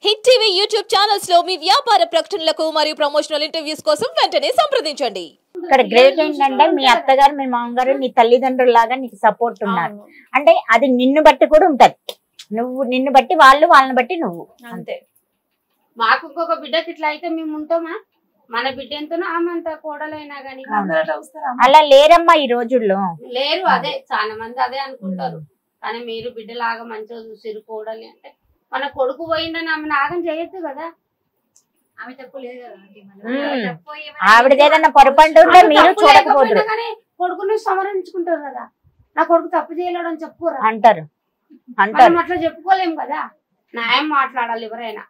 Hit TV YouTube channels లో మీ వ్యాపార ప్రకటనలకు మరియు ప్రమోషనల్ ఇంటర్వ్యూస్ కోసం వెంటనే సంప్రదించండి ఇక్కడ గ్రేట్ ఏంటంటే మీ అత్తగారు మీ మామగారు నీ తల్లిదండ్రుల లాగా నీకు సపోర్ట్ ఉన్నారు అవును. అంటే అది నిన్ను బట్టి కూడా ఉంటది నువ్వు నిన్ను బట్టి వాళ్ళు వాళ్ళని బట్టి నువ్వు అంతే మాకు ఇంకొక బిడ్డకి ఇట్లా అయితే మేము ఉంటామా మన బిడ్డ ఎంతనో ఆమె అంత కోడలైనా గానీ అలా లేరమ్మా ఈ రోజుల్లో లేరు అదే చాలా మంది అదే అనుకుంటారు కానీ మీరు బిడ్డలాగా మంచిగా చూసిరు కోడలి అంటే మన కొడుకు పోయిండని ఆమె నాగం చేయొద్దు కదా ఆమె తప్పు లేదు కదా ఆంటీ మరి. మ్మ్. ఆమె తప్పు ఏమైనా ఆవిడది ఏదన్నా పొరపాటు ఉంటే ఆమె మీరు తప్పు చూడకపోదురు లేకపోయినా కానీ కొడుకుని సమరించుకుంటారు కదా నా కొడుకు తప్పు చేయలేడు అని చెప్పుకోరా అంటారు మనం అంటారు అట్లా చెప్పుకోలేం కదా న్యాయం మాట్లాడాలి ఎవరైనా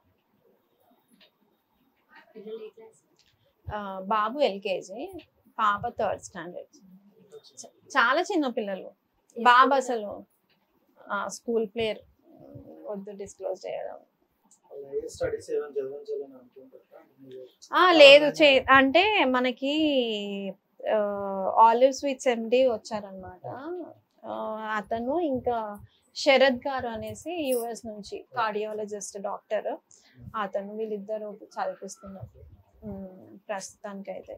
పిల్లలు ఏ క్లాస్? ఆ, బాబు ఎల్కేజీ పాప థర్డ్ స్టాండర్డ్ చాలా చిన్న పిల్లలు బాబు అసలు స్కూల్ ప్లేయర్ వద్దు డిస్క్లోజ్ చేయడం స్టడీస్ ఏమైనా చదివించాలని అనుకుంటారా మీరు ఆ, లేదు చే అంటే మనకి ఆలివ్ స్వీట్స్ ఎండి వచ్చారనమాట అతను ఇంకా శరద్ గారు అనేసి యుఎస్ నుంచి కార్డియాలజిస్ట్ డాక్టర్ అతను వీళ్ళిద్దరు చదివిస్తున్నారు ఉమ్, ప్రస్తుతానికైతే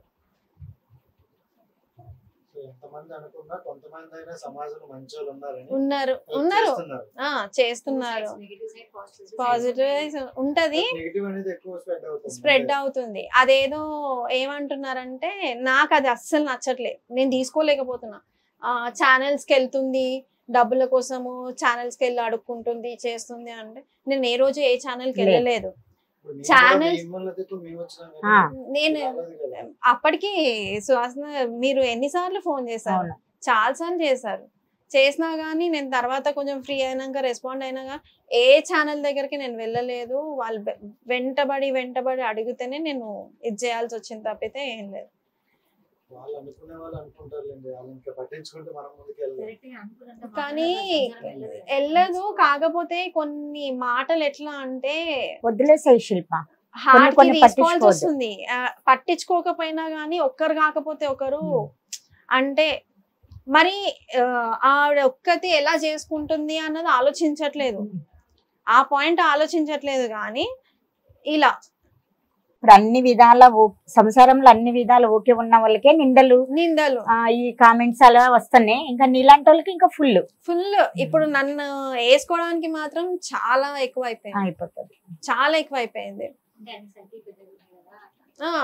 సో ఎంతమంది అనుకున్నా కొంతమంది అయినా సమాజంలో మంచి వాళ్ళు ఉన్నారని ఉన్నారు help ఉన్నారు చేస్తున్నారు. ఆ చేస్తున్నారు Negative side, positive side. Positive ఉంటది నెగిటివ్ అనేది ఎక్కువ స్ప్రెడ్ అవుతుంది స్ప్రెడ్ అవుతుంది అదేదో ఏమంటున్నారంటే నాకు అది అస్సలు నచ్చట్లేదు నేను తీసుకోలేకపోతున్నా ఛానల్స్ కి వెళ్తుంది డబ్బుల కోసము ఛానల్స్ కి వెళ్ళి అడుక్కుంటుంది చేస్తుంది అంటే నేను ఏ రోజు ఏ ఛానల్ కి లేదు. వెళ్ళలేదు ఇప్పుడు మేము channels- కూడా మిమ్మల్ని ఎత్తుకు మేము వచ్చినాం ఆ. కదా. నేను రాలేదు కదా. అప్పటికి సుహాసన మీరు ఎన్నిసార్లు ఫోన్ చేశారు అవును చాలా సార్లు చేశారు చేసినా కానీ నేను తర్వాత కొంచెం ఫ్రీ అయినాక రెస్పాండ్ అయినాక ఏ ఛానల్ దగ్గరికి నేను వెళ్ళలేదు వాళ్ళు వె- వెంటబడి వెంటబడి అడిగితేనే నేను ఇది చేయాల్సి వచ్చింది తప్పితే ఏం లేదు వాళ్ళు అనుకునే వాళ్ళు అనుకుంటారులేండి వాళ్ళు ఇంకా పట్టించుకుంటే మనం ముందుకు వెళ్ళాలి Direct గా అనుకున్నంత మాత్రాన కానీ సంసారం వెళ్ళదు. వెళ్ళదు కాకపోతే కొన్ని మాటలు ఎట్లా అంటే వదిలేసాయి శిల్ప హార్ట్ కొన్ని తీసుకోవాల్సి పట్టించుకోవద్దు. వస్తుంది ఆ, పట్టించుకోకపోయినా కానీ ఒక్కరు కాకపోతే ఒకరు అంటే మరి ఆ, ఆవిడ ఒక్కతి ఎలా చేసుకుంటుంది అన్నది ఆలోచించట్లేదు ఆ పాయింట్ ఆలోచించట్లేదు కానీ ఇలా ఇప్పుడు అన్ని విధాల ఓ- సంసారంలో అన్ని విధాలు ఓకే ఉన్న వాళ్ళకే నిందలు నిందలు ఆ, ఈ కామెంట్స్ అలా వస్తున్నాయి ఇంకా నీలాంటి వాళ్ళకి ఇంకా ఫుల్ ఫుల్ ఇప్పుడు నన్ను వేసుకోవడానికి మాత్రం చాలా ఎక్కువ అయిపోయింది అయిపోతుంది చాలా ఎక్కువ అయిపోయింది అంటే అన్ని సర్కిల్ పెద్దగా ఉన్నాయి కదా అట్లా. ఆ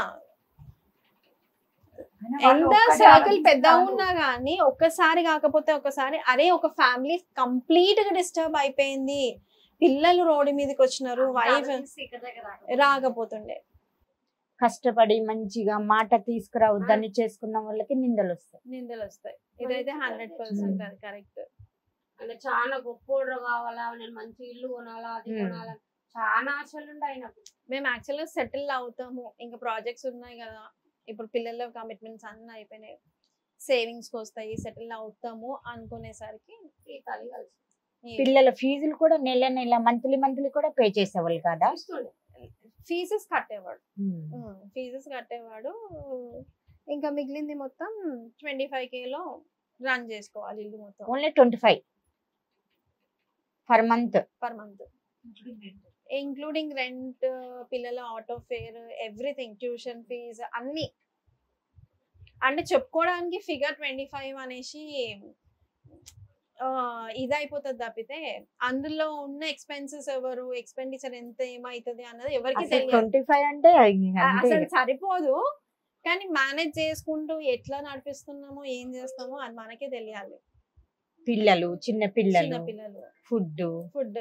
ఎంత సర్కిల్ పెద్ద ఉన్నా గానీ ఒక్కసారి కాకపోతే ఒకసారి అరే ఒక ఫ్యామిలీ కంప్లీట్ గా డిస్టర్బ్ అయిపోయింది పిల్లలు రోడ్డు మీదకి వచ్చినారు వైఫ్ ఆలోచిస్తే ఇక్కడ దగ్గర రాకపోతే. రాకపోతుండే కష్టపడి మంచిగా మాట తీసుకురావద్దని చేసుకున్న వాళ్ళకి నిందలు వస్తాయి నిందలు వస్తాయి ఇదైతే హండ్రెడ్ పర్సెంట్ అది కరెక్ట్ అంటే చాలా గొప్పోడు కావాలా నేను మంచి ఇల్లు కొనాలా అది Hmm. కొనాలా చాలా ఆశలు ఉండే ఆయనకు మేము యాక్చువల్గా సెటిల్ అవుతాము ఇంకా ప్రాజెక్ట్స్ ఉన్నాయి కదా ఇప్పుడు పిల్లల కమిట్మెంట్స్ అన్నీ అయిపోయినాయి సేవింగ్స్ వస్తాయి సెటిల్ అవుతాము అనుకునేసరికి ఈ తల్లి కలిసి పిల్లల ఫీజులు కూడా నెల నెల మంత్లీ మంత్లీ కూడా పే చేసేవాళ్ళు కదా ఇస్తుండే ఫీజెస్ కట్టేవాడు ఫీజెస్ కట్టేవాడు ఇంకా మిగిలింది మొత్తం ట్వంటీ ఫైవ్ కేలో రన్ చేసుకోవాలి ఇల్లు మొత్తం only twenty five per month per month including rent పిల్లల auto fare everything tuition fee అన్ని అంటే చెప్పుకోవడానికి ఫిగర్ ట్వంటీ ఫైవ్ అనేసి ఆ, ఇదైపోతుంది తప్పితే అందులో ఉన్న ఎక్స్పెన్సెస్ ఎవరు ఎక్స్పెండిచర్ ఎంత ఏమైతుంది అన్నది ఎవరికి తెలియదు ట్వంటీ ఫైవ్ అంటే ఇంక ఆ- అంతే అసలు సరిపోదు కానీ మేనేజ్ చేసుకుంటూ ఎట్లా నడిపిస్తున్నామో ఏం చేస్తామో అది మనకే తెలియాలి పిల్లలు చిన్న చిన్న పిల్లలు పిల్లలు ఫుడ్ ఫుడ్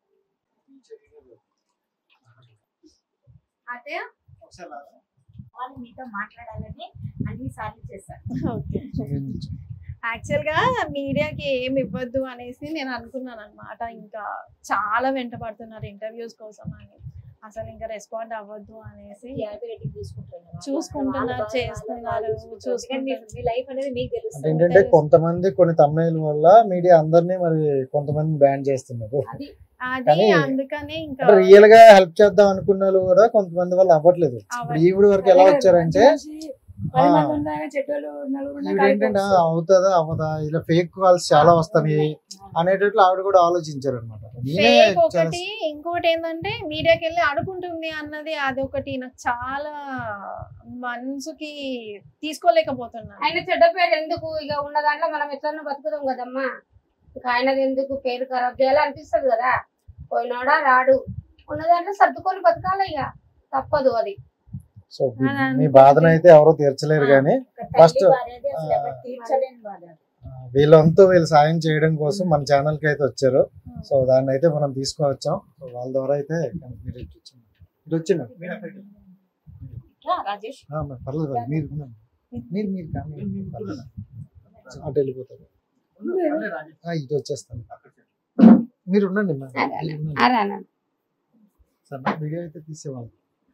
అత్తయ్య ఒకసారి రారా? వాళ్ళు మీతో మాట్లాడాలని అన్ని సార్లు చేశారు ఓకే యాక్చువల్ గా మీడియాకి ఏమి ఇవ్వద్దు అనేసి నేను అనుకున్నాను అనమాట ఇంకా చాలా వెంట పడుతున్నారు ఇంటర్వ్యూస్ కోసం అని అసలు ఇంకా రెస్పాండ్ అవ్వద్దు అనేసి TRP rating చూసుకుంటున్నారు. చూసుకుంటున్నారు, వాళ్ళ బాధ చేస్తున్నారు, వాళ్ళు చూసుకుంటారు. ఎందుకంటే మీ- మీ లైఫ్ అనేది మీకు అంటే తెలుస్తుంది ఏంటంటే కొంతమంది కొన్ని తమిళ వల్ల మీడియా అందరినీ మరి కొంతమంది బ్యాన్ చేస్తున్నారు అది అది కానీ అందుకనే ఇంకా అంటే రియల్ గా హెల్ప్ చేద్దాం అనుకున్న వాళ్ళు కూడా కొంతమంది వాళ్ళు అవ్వట్లేదు ఇప్పుడు ఈవిడ వరకు ఎలా వచ్చారంటే పది మంది ఉన్నాగా చెట్టులు నలుగురు ఉన్నా ఈవిడ కాడికి ఏంటంటే వస్తుంది. అవుతుందా అవదా ఇలా ఫేక్ కాల్స్ చాలా వస్తాయి అనేటట్లు ఆవిడ కూడా ఆలోచించారు అనమాట నేనే ఫేక్ చాలా ఒకటి ఇంకోటి ఏంటంటే మీడియాకి వెళ్ళి అడుగుంటుంది అన్నది అదొకటి నాకు చాలా మనసుకి తీసుకోలేకపోతున్నాను ఆయన చెడ్డ పేరు ఎందుకు ఇక ఉన్న దాంట్లో మనం ఎట్లన్నా బతుకుదాం కదమ్మా ఇక ఆయనది ఎందుకు పేరు ఖరాబ్ చేయాలి అనిపిస్తుంది కదా పోయినాడా రాడు ఉన్న దాంట్లో సర్దుకొని బతకాలి ఇక తప్పదు అది సో మీ- అలా మీ బాధను అయితే ఎవరో తీర్చలేరు కానీ ఒక First, తల్లి బాధ అది అసలు ఆ, ఎవరు తీర్చలేని బాధ అది. వీళ్ళంతా వీళ్ళు సాయం చేయడం కోసం మన ఛానల్ కి అయితే వచ్చారు సో దాన్ని అయితే మనం తీసుకువచ్చాం సో వాళ్ళ ద్వారా అయితే మీరు ఇటు వచ్చింది. ఇటు వచ్చిండు రా, రాజేష్ ఆ, మరి పర్లేదు పర్లేదు. మీరు ఉండండి. మీరు మీరు కానీ పర్లేదు. అటు వెళ్ళిపోతారు ఆ, ఇటు వచ్చేస్తాను మీరు ఉండండి మా. మీరు ఉండండి. అరే అన్న సరే నా వీడియో అయితే తీసేవాళ్ళు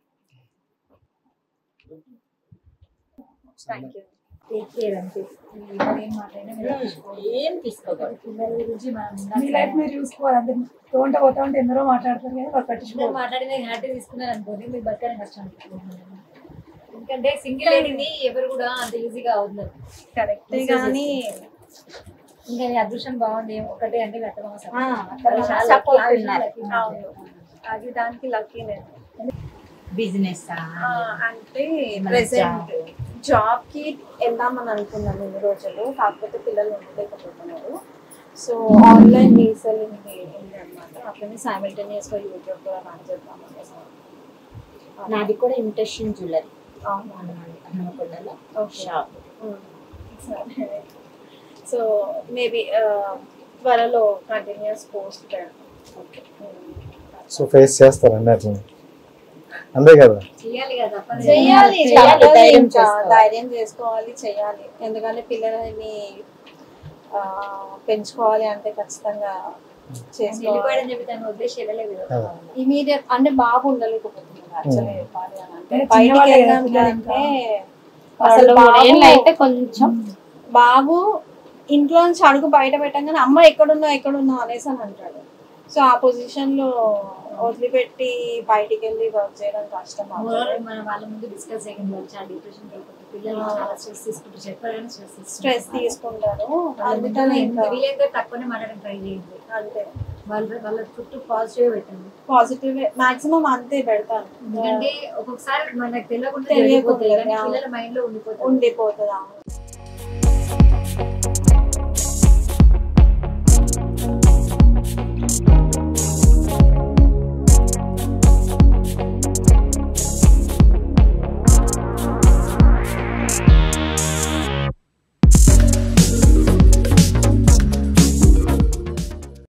థ్యాంక్ యూ టేక్ కేర్ అంతే ఎవరు ఏం మాట్లాడినా మీరు చూసుకోవాలి. ఏం తీసుకోకూడదు పిల్లల గురించి మనం మీ లైఫ్ మీరు చూసుకోవాలి అంతే తోంట పోతా ఉంటే ఎందరో మాట్లాడతారు కానీ వాళ్ళు అందరూ పట్టించుకోవాలి మాట్లాడిన హ్యాపీ తీసుకున్నారు అనుకోండి మీరు బతకడం కష్టం ఎందుకంటే సింగిల్ లేడీని ఎవరు కూడా అంత ఈజీగా అవుతున్నారు కరెక్టే కానీ ఇంకా నీ అదృష్టం బాగుంది ఒకటే అంటే వ్యర్థం అసలు. ఆ, అక్కడ చాలా support lucky, ఉన్నారు. lucky అవును అది దానికి లక్కీ నేను బిజినెస్ ఆ, అంటే ఏమైనా ప్రెసెంట్ జాబ్ కి వెళ్దామని అనుకున్నాను ఇన్ని రోజులు కాకపోతే పిల్లలు ఉండలేకపోతున్నారు సో ఆన్లైన్ రీసెల్లింగ్ ఉంది అనమాట అట్లనే సైమిల్టేనియస్ గా యూట్యూబ్ కూడా రన్ చేద్దాం అనేసి నాది కూడా ఇంటెన్షన్ జ్యువెలరీ అవును హనుమకొండలో ఓకే షాప్ సో మేబీ త్వరలో కంటిన్యూస్ పోస్ట్ పెడతాం ఓకే సో ఫేస్ చేస్తారండి అట్లా అంతే కదా చేయాలి కదా తప్పదు. చెయ్యాలి చెయ్యాలి, తప్పదు ధైర్యం ఇంకా చేసుకోవాలి. ధైర్యం చేసుకోవాలి చెయ్యాలి ఎందుకంటే పిల్లలని ఆ, పెంచుకోవాలి అంటే ఖచ్చితంగా చేసుకోవాలి వెళ్ళిపోయాడని చెప్పి తను వదిలేసి వెళ్ళలేదు కదా. అదే. ఇమీడియట్ అంటే బాబు ఉండలేకపోతున్నాడు యాక్చువల్లీ చెప్పాలి అని అంటే చిన్న బయటికి వాళ్ళే కదా వెళ్ళాలి పిల్లలు అంటే అసలు అసలు మూడేళ్ళు బాబు అయితే కొంచెం బాబు ఇంట్లో నుంచి అడుగు బయట పెట్టగానే అమ్మ ఎక్కడున్నావు ఎక్కడున్నావు అనేసి అని అంటాడు సో ఆ పొజిషన్ లో వదిలిపెట్టి బయటికి వెళ్ళి వర్క్ చేయడం కష్టం Moreover, అవుతుంది మనం వాళ్ళ ముందు డిస్కస్ చేయకుండా వాళ్ళు చాలా డిప్రెషన్ వెళ్ళిపోతారు పిల్లలు చాలా స్ట్రెస్ తీసుకుంటారు చెప్పాలని స్ట్రెస్ స్ట్రెస్ తీసుకుంటారు అందుకని అందుకని ఇంకా వీలైతే తక్కువనే మాట్లాడడం ట్రై చేయండి అంతే వాళ్ళ వాళ్ళ చుట్టూ పాజిటివ్ పెట్టండి పాజిటివ్ మాక్సిమం అంతే పెడతాను ఎందుకంటే ఒక్కొక్కసారి మనకు తెలియకుండా తెలియకుండా, జరిగిపోతాయి కానీ అవును. పిల్లల మైండ్ లో ఉండిపోతాయి ఉండిపోతుంది అవును